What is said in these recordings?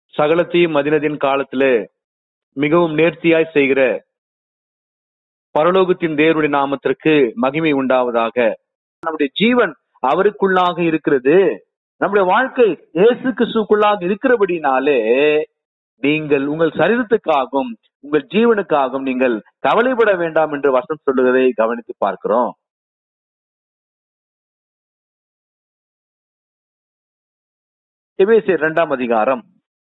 சகலத்தையும் மதினதின் காலத்திலே மிகவும் நேர்த்தியாய் செய்கிற பரலோகத்தின் தேவனுடைய நாமத்திற்கு மகிமை உண்டாவதாக நம்முடைய ஜீவன் அவருக்குள்ளாக இருக்கிறது நம்முடைய வாழ்க்கை இயேசு கிறிஸ்துக்குள்ளாக இருக்கிறபடினாலே நீங்கள் உங்கள் சரீரத்துக்காகவும் உங்கள் ஜீவனுக்காகவும் நீங்கள் கவலைப்பட வேண்டாம் என்று வசனம் சொல்லுவதை கவனித்து பார்க்கிறோம் எபேசியர் இரண்டாம் அதிகாரம்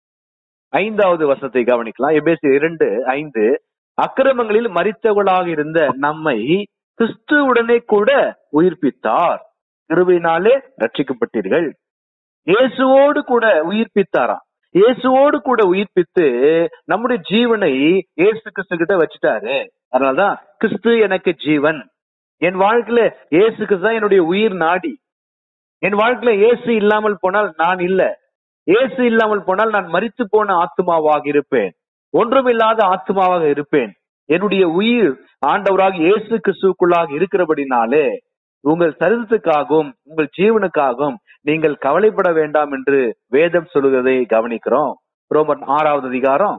ஐந்தாவது வசனத்தை கவனிக்கலாம் எபேசியர் இரண்டு ஐந்து அக்கிரமங்களில் மரித்தவர்களாக இருந்த நம்மை கிறிஸ்துவுடனே கூட உயிர்ப்பித்தார் கிருபையினாலே ரட்சிக்கப்பட்டீர்கள் இயேசுவோடு கூட உயிர்ப்பித்தாராம் இயேசுவோடு கூட உயிர்ப்பித்து நம்முடைய ஜீவனை இயேசு கிறிஸ்து கிட்ட வச்சுட்டாரு அதனாலதான் கிறிஸ்து எனக்கு ஜீவன் என் வாழ்க்கையில இயேசு கிறிஸ்து தான் என்னுடைய உயிர் நாடி என் வாழ்க்கையில இயேசு இல்லாமல் போனால் நான் இல்ல இயேசு இல்லாமல் போனால் நான் மரித்து போன ஆத்மாவாக இருப்பேன் ஒன்றுமில்லாத ஆத்மாவாக இருப்பேன் என்னுடைய உயிர் ஆண்டவராக இயேசு கிறிஸ்துக்குள்ளாக இருக்கிறபடினாலே உங்கள் சரிதத்துக்காகவும் உங்கள் ஜீவனுக்காகவும் நீங்கள் கவலைப்பட வேண்டாம் என்று வேதம் சொல்லுவதை கவனிக்கிறோம் ரோமன் ஆறாவது அதிகாரம்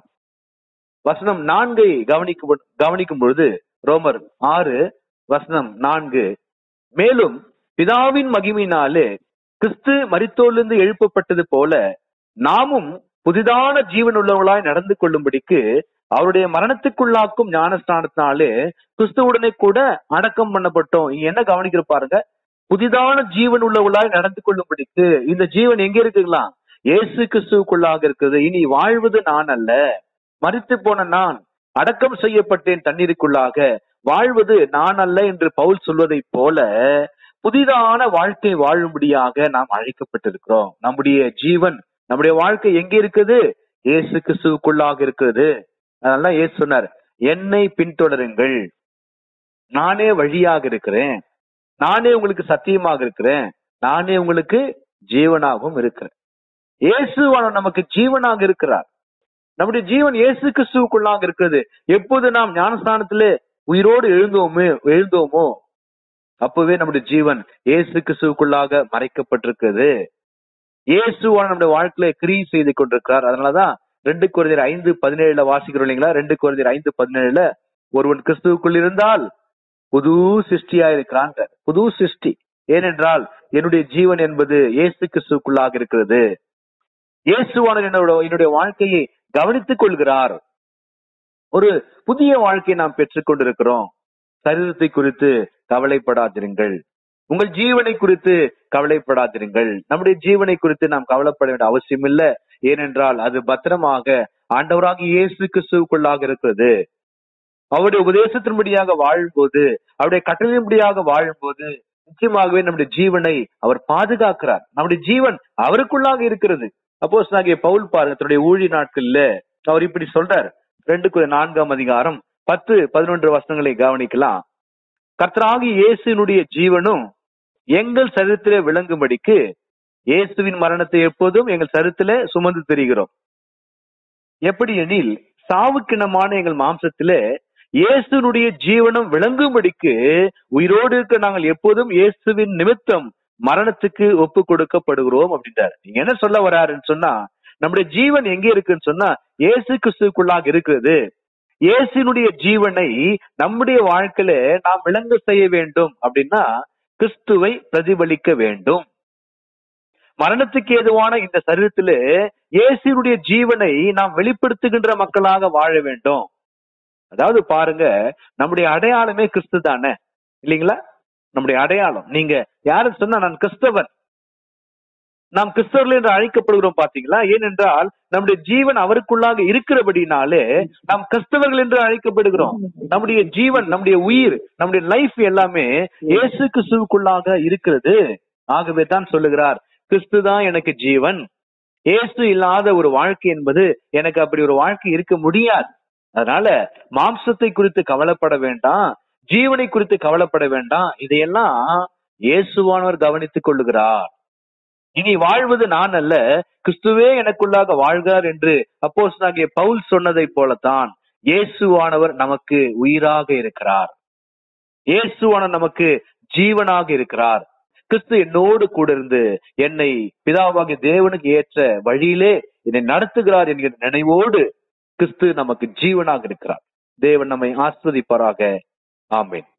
வசனம் நான்கை கவனிக்கும் கவனிக்கும் பொழுது ரோமர் ஆறு வசனம் நான்கு மேலும் பிதாவின் மகிமையினாலே கிறிஸ்து மரித்தோலிருந்து எழுப்பப்பட்டது போல நாமும் புதிதான ஜீவன் உள்ளவர்களாய் நடந்து கொள்ளும்படிக்கு அவருடைய மரணத்துக்குள்ளாக்கும் ஞானஸ்தானத்தினாலே கிறிஸ்துவுடனே கூட அடக்கம் பண்ணப்பட்டோம் இங்க என்ன கவனிக்கிற பாருங்க புதிதான ஜீவன் உள்ளவர்களாய் நடந்து கொள்ளும்படிக்கு இந்த ஜீவன் எங்க இருக்குங்களா இயேசு கிறிஸ்துவுக்குள்ளாக இருக்குது இனி வாழ்வது நான் அல்ல மரித்து போன நான் அடக்கம் செய்யப்பட்டேன் தண்ணீருக்குள்ளாக வாழ்வது நான் அல்ல என்று பவுல் சொல்வதைப் போல புதிதான வாழ்க்கை வாழும்படியாக நாம் அழைக்கப்பட்டிருக்கிறோம் நம்முடைய ஜீவன் நம்முடைய வாழ்க்கை எங்க இருக்குது இயேசு கிறிஸ்துவுக்குள்ளாக இருக்கிறது அதனால இயேசு சொன்னார் என்னை பின்தொடருங்கள் நானே வழியாக இருக்கிறேன் நானே உங்களுக்கு சத்தியமாக இருக்கிறேன் நானே உங்களுக்கு ஜீவனாகவும் இருக்கிறேன் இயேசுவான நமக்கு ஜீவனாக இருக்கிறார் நம்முடைய ஜீவன் இயேசு கிறிஸ்துவுக்குள்ளாக இருக்கிறது எப்போது நாம் ஞானஸ்தானத்திலே உயிரோடு எழுந்தோமோ எழுந்தோமோ அப்பவே நம்முடைய ஜீவன் இயேசு கிறிஸ்துவுக்குள்ளாக மறைக்கப்பட்டிருக்கிறது இயேசுவான நம்முடைய வாழ்க்கையில கிரியை செய்து கொண்டிருக்கிறார் அதனாலதான் ரெண்டு குறைந்தர் ஐந்து பதினேழுல வாசிக்கிறோம் இல்லைங்களா ரெண்டு குறைந்தர் ஐந்து பதினேழுல ஒருவன் கிறிஸ்துவுக்குள் இருந்தால் புது சிருஷ்டியா இருக்கிறான் புது சிருஷ்டி ஏனென்றால் என்னுடைய ஜீவன் என்பது இயேசு கிறிஸ்துவுக்குள்ளாக இருக்கிறது இயேசுவான என்னோட என்னுடைய வாழ்க்கையை கவனித்துக் கொள்கிறார் ஒரு புதிய வாழ்க்கையை நாம் பெற்றுக் கொண்டிருக்கிறோம் சரீரத்தை குறித்து கவலைப்படாதிருங்கள் உங்கள் ஜீவனை குறித்து கவலைப்படாதிருங்கள் நம்முடைய ஜீவனை குறித்து நாம் கவலைப்பட வேண்டிய அவசியம் இல்ல ஏனென்றால் அது பத்திரமாக ஆண்டவராக இயேசு கிறிஸ்துவுக்குள்ளாக இருக்கிறது அவருடைய உபதேசத்தின்படியாக வாழும்போது அவருடைய கட்டளையின்படியாக வாழும்போது நிச்சயமாகவே நம்முடைய ஜீவனை அவர் பாதுகாக்கிறார் நம்முடைய ஜீவன் அவருக்குள்ளாக இருக்கிறது அப்போ நாகிய பவுல் பாருங்க தன்னுடைய ஊழி நாட்கள்ல அவர் இப்படி சொல்றார் ரெண்டு நான்காம் அதிகாரம் பத்து பதினொன்று வசனங்களை கவனிக்கலாம் கர்த்தராகி இயேசுனுடைய ஜீவனும் எங்கள் சரீரத்திலே விளங்கும்படிக்கு இயேசுவின் மரணத்தை எப்போதும் எங்கள் சரீரத்திலே சுமந்து தெரிகிறோம் எப்படி எனில் சாவுக்கிணமான எங்கள் மாம்சத்திலே இயேசுனுடைய ஜீவனம் விளங்கும்படிக்கு உயிரோடு இருக்க நாங்கள் எப்போதும் இயேசுவின் நிமித்தம் மரணத்துக்கு ஒப்பு கொடுக்கப்படுகிறோம் அப்படின்றார் நீங்க என்ன சொல்ல வராருன்னு சொன்னா நம்முடைய ஜீவன் எங்க இருக்குன்னு சொன்னா இயேசு கிறிஸ்துக்குள்ளாக இருக்கிறது இயேசுனுடைய ஜீவனை நம்முடைய வாழ்க்கையில நாம் விளங்க செய்ய வேண்டும் அப்படின்னா கிறிஸ்துவை பிரதிபலிக்க வேண்டும் மரணத்துக்கு ஏதுவான இந்த சரீரத்திலே இயேசுனுடைய ஜீவனை நாம் வெளிப்படுத்துகின்ற மக்களாக வாழ வேண்டும் அதாவது பாருங்க நம்முடைய அடையாளமே கிறிஸ்து தானே இல்லைங்களா நம்முடைய அடையாளம் நீங்க யாரு சொன்னா நான் கிறிஸ்தவன் நாம் கிறிஸ்தவர்கள் என்று அழைக்கப்படுகிறோம் பாத்தீங்களா ஏனென்றால் நம்முடைய ஜீவன் அவருக்குள்ளாக இருக்கிறபடினாலே நாம் கிறிஸ்தவர்கள் என்று அழைக்கப்படுகிறோம் நம்முடைய ஜீவன் நம்முடைய உயிர் நம்முடைய லைஃப் எல்லாமே இயேசு கிறிஸ்துவுக்குள்ளாக இருக்கிறது ஆகவே தான் சொல்லுகிறார் கிறிஸ்து தான் எனக்கு ஜீவன் இயேசு இல்லாத ஒரு வாழ்க்கை என்பது எனக்கு அப்படி ஒரு வாழ்க்கை இருக்க முடியாது அதனால மாம்சத்தை குறித்து கவலைப்பட வேண்டாம் ஜீவனை குறித்து கவலைப்பட வேண்டாம் இதையெல்லாம் இயேசுவானவர் கவனித்துக் கொள்ளுகிறார் இனி வாழ்வது நான் அல்ல கிறிஸ்துவே எனக்குள்ளாக வாழ்கிறார் என்று அப்போஸ் நாகிய பவுல் சொன்னதை போலத்தான் இயேசுவானவர் நமக்கு உயிராக இருக்கிறார் இயேசுவானவர் நமக்கு ஜீவனாக இருக்கிறார் கிறிஸ்து என்னோடு கூட இருந்து என்னை பிதாவாகிய தேவனுக்கு ஏற்ற வழியிலே என்னை நடத்துகிறார் என்கிற நினைவோடு கிறிஸ்து நமக்கு ஜீவனாக இருக்கிறார் தேவன் நம்மை ஆஸ்வதிப்பாராக ஆமென்